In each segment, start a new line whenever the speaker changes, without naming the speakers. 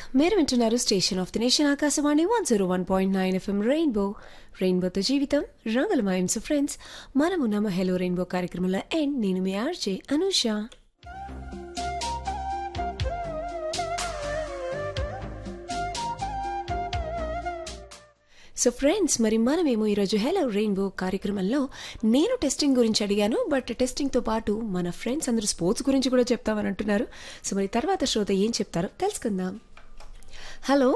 మీరు వింటున్నారు station of the nation Akashvani one zero one point nine FM rainbow రెయిన్బోతో జీవితం రంగులమాయం సో ఫ్రెండ్స్ మనమున్నామ హెలో రెయిన్బో కార్యక్రమంలో అండ్ నేను మీ ఆర్జే అనూష సో ఫ్రెండ్స్ మరి మనమేమో ఈరోజు హెలో రెయిన్బో కార్యక్రమంలో నేను టెస్టింగ్ గురించి అడిగాను బట్ టెస్టింగ్తో పాటు మన ఫ్రెండ్స్ అందరూ స్పోర్ట్స్ గురించి కూడా చెప్తామని అంటున్నారు సో మరి తర్వాత శ్రోత ఏం చెప్తారో తెలుసుకుందాం హలో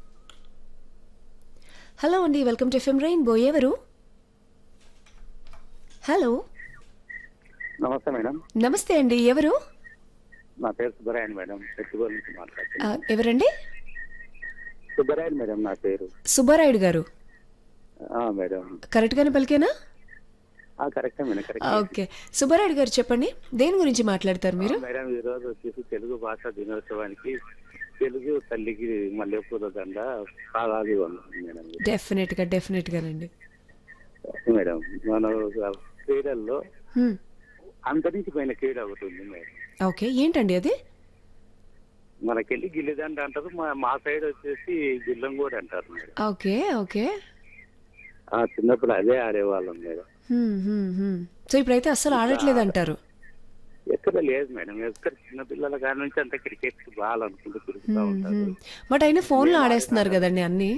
హలో అండి వెల్కమ్ టు ఎఫ్ఎం రెయిన్బో ఎవరు హలో
నమస్తే మేడం
నమస్తే అండి ఎవరు
నా పేరు సుబ్బరాయన్ మేడం పెట్టుబడి నుంచి
ఆ,
మాట్లాడుతున్నాను
ఎవరండి
సుబ్బరాయన్ మేడం నా పేరు
సుబ్బారాయుడు గారు
ఆ, మేడం
కరెక్ట్గానే పలికేనా
ఆ, కరెక్టే మేడం కరెక్ట్
ఓకే సుబ్బారాయుడు గారు చెప్పండి దేని గురించి మాట్లాడతారు మీరు
మేడం ఈ రోజు వచ్చేసి తెలుగు భాష దినోత్సవానికి తెలుగు తల్లికి మల్లెపూల దండ పాదాది వందనం మేడం
డెఫినెట్గా డెఫినెట్గానండి
మేడం మన క్రీడల్లో
హ్మ్.
అంతరించిపోయిన క్రీడ ఒకటి ఉంది మేడం
ఓకే ఏంటండి అది
మనకెళ్ళి గిల్లిదండ అంటారు మా మా సైడ్ వచ్చేసి గిల్లం కూడా అంటారు మేడం
ఓకే ఓకే
ఆ చిన్నప్పుడు అదే ఆడేవాళ్ళం మేడం
హ్మ్, హ్మ్, హ్మ్. సో ఇప్పుడైతే అస్సలు ఆడట్లేదు అంటారు
ఎక్కడ లేదు మేడం ఎక్కడ చిన్న పిల్లల కాడ నుంచి అంత క్రికెట్ బాల్ అనుకుంటూ తిరుగుతూ ఉంటారు
బట్ అయినా ఫోన్లో ఆడేస్తున్నారు కదండి అన్ని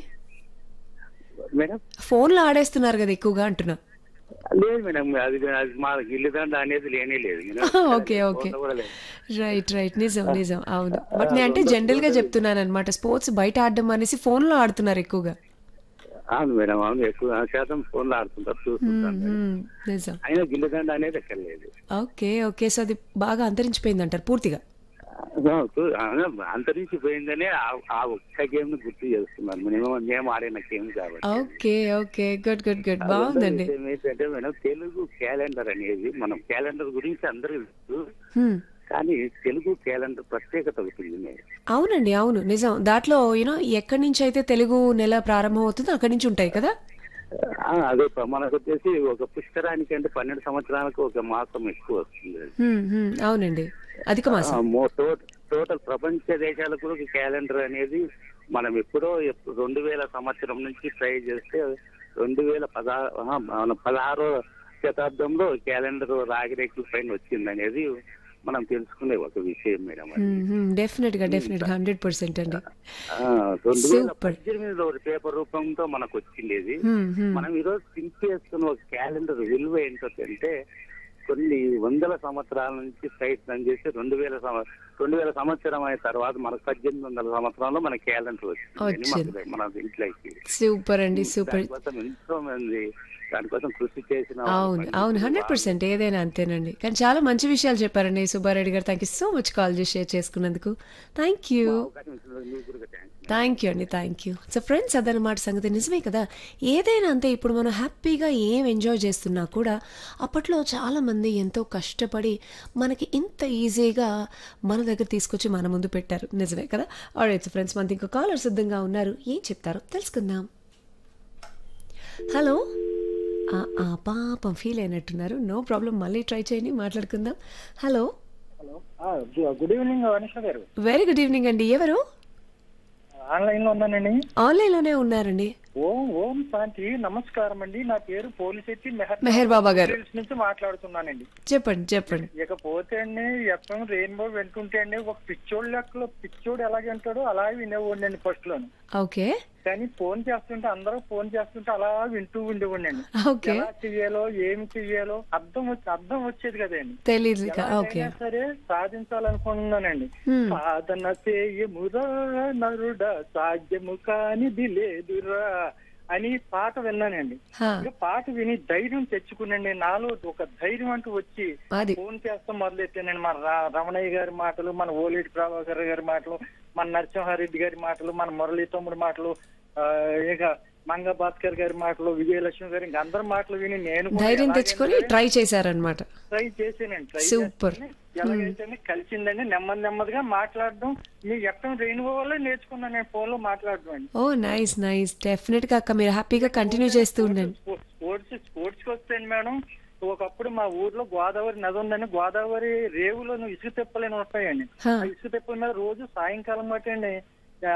మేడం
ఫోన్లో ఆడేస్తున్నారు కదా ఎక్కువగా అంటున్నా
లేదు మేడం అది అది మా గిల్లిదండ అనేది లేనే లేదు మేడం.
ఓకే ఓకే
ఫోన్లో కూడా లేదు.
రైట్ రైట్ నిజం నిజం అవును బట్ నేను అంటే జనరల్ గా చెప్తున్నాను అనమాట స్పోర్ట్స్ బయట ఆడడం అనేసి ఫోన్లో ఆడుతున్నారు ఎక్కువగా
అవును మేడం అవును ఎక్కువ శాతం ఫోన్లో ఆడుతుంటారు చూస్తుంటారు
హ్మ్, నిజం
అయినా గిల్లిదండ అనేది ఎక్కడ లేదు
ఓకే ఓకే సో అది బాగా అంతరించిపోయింది అంటారు పూర్తిగా
ఆ, చూ- అవును, అంతరించిపోయిందనే ఆ- ఆ ఒక్క గేమ్ ను గుర్తు చేస్తున్నాను మేము మేము ఆడిన గేమ్ కాబట్టి
okay okay good good good బాగుందండి
విషయం ఏంటంటే మేడం తెలుగు క్యాలెండర్ అనేది మనం క్యాలెండర్ గురించి అందరూ తెలుసు
హ్మ్.
కానీ తెలుగు క్యాలెండర్ ప్రత్యేకత ఒకటి ఉంది మేడం
అవునండి అవును నిజం దాంట్లో యూనో ఎక్కడి నుంచి అయితే తెలుగు నెల ప్రారంభం అవుతుందో అక్కడి నుంచి ఉంటాయి కదా
ఆ, అదే ప- మనకు వచ్చేసి ఒక పుష్కరానికి అంటే పన్నెండు సంవత్సరాలకు ఒక మాసం ఎక్కువ వస్తుంది
హ్మ్, హ్మ్, అవునండి అధిక మాసం
ఆ, మో- టో- టోటల్ ప్రపంచ దేశాలకు కూడా క్యాలెండర్ అనేది మనం ఎప్పుడో ఎప్పు- రెండు వేల సంవత్సరం నుంచి ట్రై చేస్తే రెండు వేల పదహారు ఆహా, మన పదహారో శతాబ్దంలో క్యాలెండర్ రాగిరేకుల పైన వచ్చింది అనేది మనం తెలుసుకునే ఒక విషయం మేడం అది.
డెఫినెట్ గా డెఫినెట్ గా హండ్రెడ్ పర్సెంట్ అండి
ఆ, రెండు వేల
Super.
పద్దెనిమిదిలో ఒక పేపర్ రూపంతో మనకు వచ్చిండేది
హ్మ్, హ్మ్.
మనం ఈరోజు థింక్ చేసుకున్న ఒక క్యాలెండర్ విలువ ఏంటో అంటే కొన్ని వందల సంవత్సరాల నుంచి ప్రయత్నం చేసి రెండు వేల సంవ- రెండు వేల సంవత్సరం అయిన తర్వాత మనకు పద్దెనిమిది వందల సంవత్సరంలో మన క్యాలెండర్ వచ్చింది
వచ్చింది.
మనకు- మన ఇంట్లోకి
సూపర్ అండి సూపర్
దానికోసం ఎంతో మంది దానికోసం కృషి చేసిన వాళ్ళు,
అవును
పండితులు,
అవును హండ్రెడ్ పర్సెంట్ ఏదైనా అంతేనండి కానీ చాలా మంచి విషయాలు చెప్పారండి సుబ్బారెడ్డి గారు thank you so much call చేసి షేర్ చేసుకున్నందుకు థ్యాంక్ యూ
అవకాశం ఇచ్చినందుకు మీకు కూడా థాంక్స్.
థ్యాంక్ యూ అండి థ్యాంక్ యూ సో ఫ్రెండ్స్ అదనమాట సంగతి నిజమే కదా ఏదైనా అంతే ఇప్పుడు మనం హ్యాపీగా ఏం ఎంజాయ్ చేస్తున్నా కూడా అప్పట్లో చాలామంది ఎంతో కష్టపడి మనకి ఇంత ఈజీగా మన దగ్గర తీసుకొచ్చి మన ముందు పెట్టారు నిజమే కదా ఆల్రైట్ ఫ్రెండ్స్ మనకి ఇంకో కాలర్ సిద్ధంగా ఉన్నారు ఏం చెప్తారో తెలుసుకుందాం హలో ఆ, ఆ, పాపం ఫీల్ అయినట్టున్నారు నో ప్రాబ్లం మళ్ళీ ట్రై చేయండి మాట్లాడుకుందాం హలో
హలో ఆ, గు- గుడ్ ఈవినింగ్ అనిష గారు
వెరీ గుడ్ ఈవినింగ్ అండి ఎవరు
ఆన్లైన్ లో ఉన్నానండి
ఆన్లైన్లోనే ఉన్నారండి
ఓం ఓం శాంతి నమస్కారం అండి నా పేరు పోలిశెట్టి మెహర్
మెహర్ బాబా గారు
హిల్స్ నుంచి మాట్లాడుతున్నానండి
చెప్పండి చెప్పండి
ఇకపోతే అండి ఎఫ్ఎం రెయిన్బో వింటుంటే అండి ఒక పిచ్చోడు లెక్కలో పిచ్చోడు ఎలాగ వింటాడో అలాగే వినేవాడిని ఫస్ట్ లోను
ఓకే
కానీ ఫోన్ చేస్తుంటే అందరూ ఫోన్ చేస్తుంటే అలా వింటూ ఉండేవాడిని
ఓకే
ఎలా చెయ్యాలో ఏమి చెయ్యాలో అర్థం వచ్చి అర్థం వచ్చేది కదండి
తెలీదు ఇక. ఓకే
ఎలాగైనా సరే సాధించాలనుకున్నానండి
Hmm.
సాధన చేయమురా నరుడా సాధ్యము కానిది లేదురా అని పాట విన్నానండి
హా,
ఇక పాట విని ధైర్యం తెచ్చుకునండి నాలో ఒక ధైర్యం అంటూ వచ్చి
అది
ఫోన్ చేస్తాం మొదలెట్టానండి మన రా- రమణయ్య గారి మాటలు మన ఓలేటి ప్రభాకర్ గారి మాటలు మన నరసింహారెడ్డి గారి మాటలు మన మురళీ తమ్ముడి మాటలు ఆ, ఇక మంగ భాస్కర్ గారి మాటలు విజయలక్ష్మి గారి ఇంక అందరి మాటలు విని నేను కూడా
ధైర్యం
ఎలాగైనా
తెచ్చుకొని
సరే
ట్రై చేశారనమాట
ట్రై చేసానండి ట్రై
Super.
చేస్తాను. ఎలాగైతే కలిసిందండి నెమ్మది నెమ్మదిగా మాట్లాడడం మీ ఎక్కడ రెయిన్బో వల్ల నేర్చుకున్నాను నేను ఫోన్ లో మాట్లాడడం అండి
ఓ నైస్ నైస్ డెఫినెట్ గా అక్క మీరు హ్యాపీగా కంటిన్యూ చేస్తూ ఉండండి
స్పోర్ట్స్ స్పోర్ట్స్ కి వస్తే మేడం ఒకప్పుడు మా ఊర్లో గోదావరి నది ఉందని గోదావరి రేవులో ఇసుక తెప్పలేని ఉంటాయండి
హా.
ఆ ఇసుక తెప్పల మీద రోజు సాయంకాలం మటండి